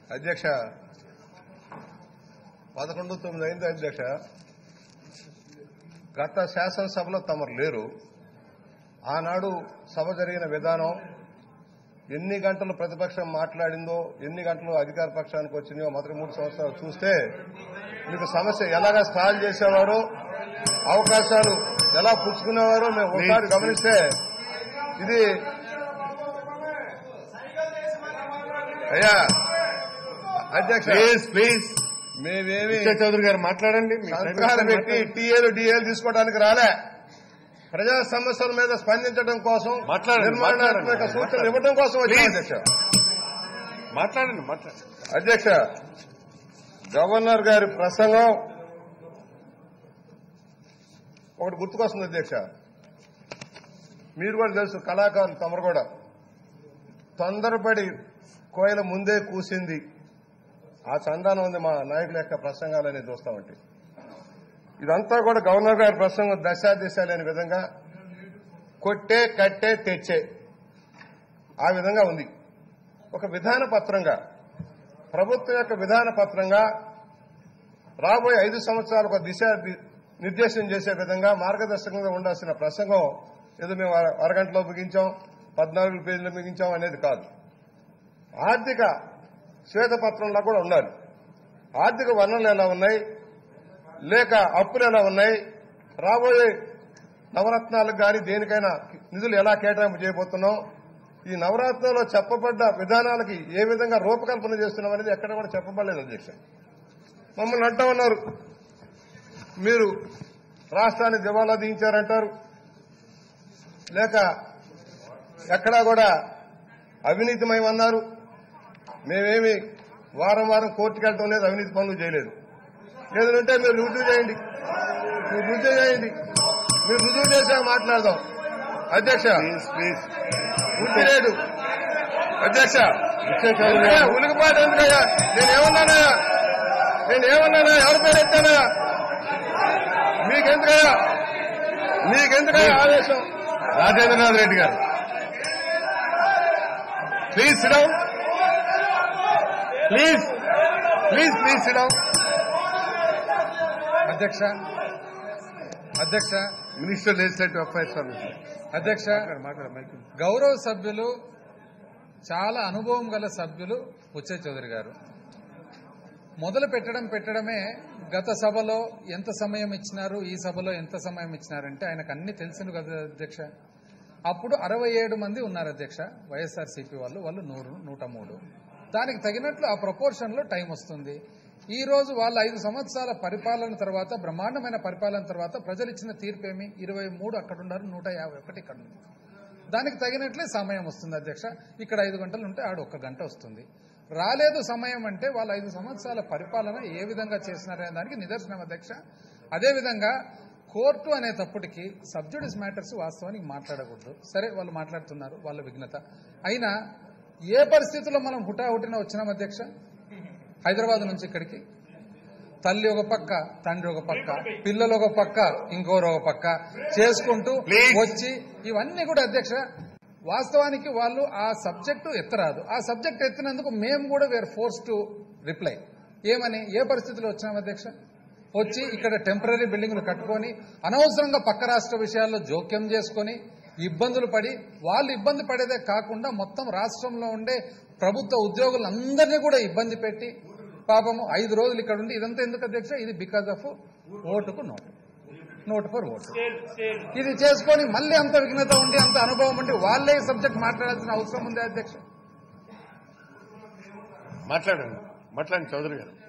అధ్యక్ష పదకొండు తొమ్మిది అయింది అధ్యక్ష గత శాసనసభలో తమరు లేరు ఆనాడు సభ జరిగిన విధానం ఎన్ని గంటలు ప్రతిపక్షం మాట్లాడిందో ఎన్ని గంటలు అధికార పక్షానికి వచ్చినాయో మొదటి మూడు సంవత్సరాలు చూస్తే మీకు సమస్య ఎలాగా సాల్వ్ చేసేవారో అవకాశాలు ఎలా పుచ్చుకునేవారో మేము ఒకసారి గమనిస్తే ఇది అయ్యా అధ్యక్ష ప్లీజ్ ప్లీజ్ మేమేమి చౌదరి గారు మాట్లాడండి మీ సంతకాలు పెట్టి టీఏలు డిఏలు తీసుకోవడానికి రాలే ప్రజా సమస్యల మీద స్పందించడం కోసం మాట్లాడండి, నిర్మాణాత్మక మాట్లాడండి, సూచనలు ఇవ్వడం కోసం వచ్చాం Please. అధ్యక్ష మాట్లాడండి మాట్లాడండి అధ్యక్ష గవర్నర్ గారి ప్రసంగం ఒకటి గుర్తుకొస్తుంది అధ్యక్ష మీరు కూడా తెలుసు కళాకారులు తమరు కూడా తొందరపడి కోయల ముందే కూసింది ఆ చందానం ఉంది మా నాయకుల యొక్క ప్రసంగాలని చూస్తామంటే ఇదంతా కూడా గవర్నర్ గారి ప్రసంగం దశ దిశ లేని విధంగా కొట్టే కట్టే తెచ్చే ఆ విధంగా ఉంది ఒక విధాన పత్రంగా ప్రభుత్వం యొక్క విధాన పత్రంగా రాబోయే ఐదు సంవత్సరాలు ఒక దిశ ది- నిర్దేశం చేసే విధంగా మార్గదర్శకంగా ఉండాల్సిన ప్రసంగం ఏదో మేము అర- అరగంటలో ముగించాం పద్నాలుగు పేజీలు ముగించాం అనేది కాదు ఆర్థిక శ్వేతపత్రంలో కూడా ఉండాలి ఆర్థిక వనరులు ఎలా ఉన్నాయి లేక అప్పులు ఎలా ఉన్నాయి రాబోయే నవరత్నాలకు కానీ దేనికైనా నిధులు ఎలా కేటాయింపు చేయబోతున్నాం ఈ నవరత్నంలో చెప్పబడ్డ విధానాలకి ఏ విధంగా రూపకల్పన చేస్తున్నాం అనేది ఎక్కడ కూడా చెప్పబడలేదు అధ్యక్ష మమ్మల్ని అంటా ఉన్నారు మీరు రాష్ట్రాన్ని దివాలా దించారంటారు లేక ఎక్కడా కూడా అవినీతిమయమన్నారు మేమేమి వారం వారం కోర్టుకు వెళ్ళటం లేదు అవినీతి పనులు చేయలేదు ఏదంటే మీరు రుజువు చేయండి మీరు రుజువు చేయండి మీరు రుజువు చేసాక మాట్లాడదాం అధ్యక్ష ప్లీజ్ ప్లీజ్ వృత్తి లేదు అధ్యక్ష ఎందుకయ్యా? ఉలికిపాటు ఎందుకయ్యా నేనేమన్నానయ్యా నేనేమన్నానా ఎవరి పేరు ఎత్తానా మీకెందుకయ్యా మీకెందుకయ్యా ఆవేశం Rajendranath Reddy garu please sit down please please please sit down అధ్యక్ష అధ్యక్ష మినిస్టర్ లెజిస్లేటివ్ అఫైర్స్ సర్వీస్ అధ్యక్ష గౌరవ సభ్యులు చాలా అనుభవం గల సభ్యులు బుచ్చే చౌదరి గారు మొదలు పెట్టడం పెట్టడమే గత సభలో ఎంత సమయం ఇచ్చినారు ఈ సభలో ఎంత సమయం ఇచ్చినారంటే ఆయనకు అన్ని తెలుసును కదా అధ్యక్ష అప్పుడు అరవై ఏడు మంది ఉన్నారు అధ్యక్ష వైఎస్ఆర్సీపీ వాళ్ళు వాళ్ళు నూరు నూట మూడు దానికి తగినట్లు ఆ ప్రపోర్షన్ లో టైం వస్తుంది ఈ రోజు వాళ్ళ ఐదు సంవత్సరాల పరిపాలన తర్వాత బ్రహ్మాండమైన పరిపాలన తర్వాత ప్రజలు ఇచ్చిన తీర్పు ఏమి ఇరవై మూడు అక్కడ ఉన్నారు నూట యాభై ఒకటి ఇక్కడ ఉంది దానికి తగినట్లే సమయం వస్తుంది అధ్యక్ష ఇక్కడ ఐదు గంటలు ఉంటే ఆడ ఒక్క గంట వస్తుంది రాలేదు సమయం అంటే వాళ్ళ ఐదు సంవత్సరాల పరిపాలన ఏ విధంగా చేసినారనే దానికి నిదర్శనం అధ్యక్ష అదేవిధంగా కోర్టు అనే తప్పటికి సబ్జుడిస్ మ్యాటర్స్ వాస్తవానికి మాట్లాడకూడదు సరే వాళ్ళు మాట్లాడుతున్నారు వాళ్ళ విఘ్నత అయినా ఏ పరిస్థితుల్లో మనం హుటాహుటిన వచ్చినాం అధ్యక్ష హైదరాబాద్ నుంచి ఇక్కడికి తల్లి ఒక పక్క తండ్రి ఒక పక్క పిల్లలు ఒక పక్క ఇంకోరు ఒక పక్క చేసుకుంటూ Please. వచ్చి ఇవన్నీ కూడా అధ్యక్ష వాస్తవానికి వాళ్ళు ఆ సబ్జెక్టు ఎత్తరాదు ఆ సబ్జెక్ట్ ఎత్తినందుకు మేము కూడా వేర్ ఫోర్స్ టు రిప్లై ఏమని ఏ పరిస్థితిలో వచ్చినాం అధ్యక్ష వచ్చి ఇక్కడ టెంపరీ బిల్డింగ్లు కట్టుకొని అనవసరంగా పక్క రాష్ట్ర విషయాల్లో జోక్యం చేసుకొని ఇబ్బందులు పడి వాళ్ళు ఇబ్బంది పడేదే కాకుండా మొత్తం రాష్ట్రంలో ఉండే ప్రభుత్వ ఉద్యోగులందరినీ కూడా ఇబ్బంది పెట్టి పాపము ఐదు రోజులు ఇక్కడ ఉండి ఇదంతా ఎందుకు అధ్యక్ష ఇది బికాజ్ ఆఫ్ ఓటుకు నోటు నోటు ఫర్ ఓటు ఇది చేసుకొని మళ్ళీ అంత విఘ్నత ఉండి అంత అనుభవం ఉండి వాళ్ళే ఈ సబ్జెక్ట్ మాట్లాడాల్సిన అవసరం ఉంది అధ్యక్ష మాట్లాడండి మాట్లాడండి చౌదరి గారు